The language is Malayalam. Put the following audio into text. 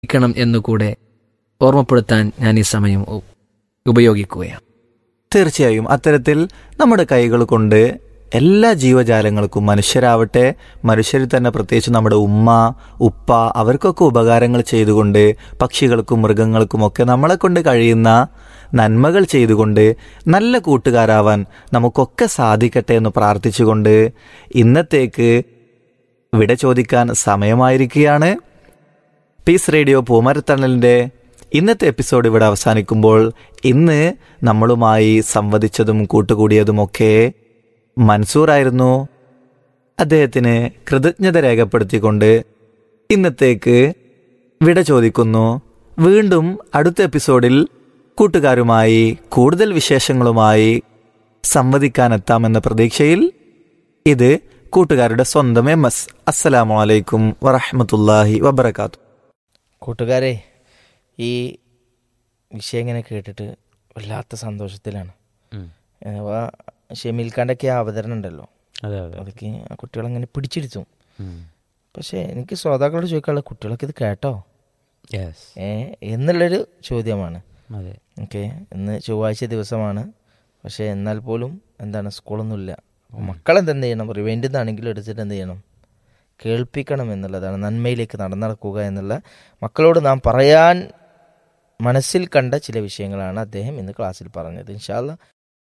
ക്കണം എന്നുകൂടെ ഓർമ്മപ്പെടുത്താൻ ഞാൻ ഈ സമയം ഉ- ഉപയോഗിക്കുകയാണ് തീർച്ചയായും അത്തരത്തിൽ നമ്മുടെ കൈകൾ കൊണ്ട് എല്ലാ ജീവജാലങ്ങൾക്കും മനുഷ്യരാവട്ടെ മനുഷ്യരിൽ തന്നെ പ്രത്യേകിച്ച് നമ്മുടെ ഉമ്മ ഉപ്പ അവർക്കൊക്കെ ഉപകാരങ്ങൾ ചെയ്തുകൊണ്ട് പക്ഷികൾക്കും മൃഗങ്ങൾക്കും ഒക്കെ നമ്മളെ കൊണ്ട് കഴിയുന്ന നന്മകൾ ചെയ്തുകൊണ്ട് നല്ല കൂട്ടുകാരാവാൻ നമുക്കൊക്കെ സാധിക്കട്ടെ എന്ന് പ്രാർത്ഥിച്ചുകൊണ്ട് ഇന്നത്തേക്ക് വിട ചോദിക്കാൻ സമയമായിരിക്കുകയാണ് പീസ് റേഡിയോ പൂമരത്തണലിൻ്റെ ഇന്നത്തെ എപ്പിസോഡ് ഇവിടെ അവസാനിക്കുമ്പോൾ ഇന്ന് നമ്മളുമായി സംവദിച്ചതും കൂട്ടുകൂടിയതുമൊക്കെ മൻസൂറായിരുന്നു അദ്ദേഹത്തിന് കൃതജ്ഞത രേഖപ്പെടുത്തിക്കൊണ്ട് ഇന്നത്തേക്ക് വിട ചോദിക്കുന്നു വീണ്ടും അടുത്ത എപ്പിസോഡിൽ കൂട്ടുകാരുമായി കൂടുതൽ വിശേഷങ്ങളുമായി സംവദിക്കാനെത്താമെന്ന പ്രതീക്ഷയിൽ ഇത് കൂട്ടുകാരുടെ സ്വന്തം എം എസ് അസ്സലാമു അലൈക്കും വറഹമത്തല്ലാഹി വബർക്കാത്തു കൂട്ടുകാരെ ഈ വിഷയം ഇങ്ങനെ കേട്ടിട്ട് വല്ലാത്ത സന്തോഷത്തിലാണ് അഥവാ ഷെമീൽ ഖാൻ്റെയൊക്കെ ആ അവതരണം ഉണ്ടല്ലോ അതെ അതെ അതൊക്കെ ആ കുട്ടികളങ്ങനെ പിടിച്ചിരുത്തും പക്ഷേ എനിക്ക് ശ്രോതാക്കളോട് ചോദിക്കാനുള്ള കുട്ടികളൊക്കെ ഇത് കേട്ടോ യെസ് ഏ എന്നുള്ളൊരു ചോദ്യമാണ് അതെ ഓക്കെ ഇന്ന് ചൊവ്വാഴ്ച ദിവസമാണ് പക്ഷേ എന്നാൽ പോലും എന്താണ് സ്കൂളൊന്നുമില്ല അപ്പോൾ മക്കളെന്ത് ചെയ്യണം റിവൈൻഡിൽ നിന്നാണെങ്കിലും എടുത്തിട്ട് എന്ത് ചെയ്യണം കേൾപ്പിക്കണം എന്നുള്ളതാണ് നന്മയിലേക്ക് നടന്നടക്കുക എന്നുള്ള മക്കളോട് നാം പറയാൻ മനസ്സിൽ കണ്ട ചില വിഷയങ്ങളാണ് അദ്ദേഹം ഇന്ന് ക്ലാസ്സിൽ പറഞ്ഞത് ഇൻഷാല്ല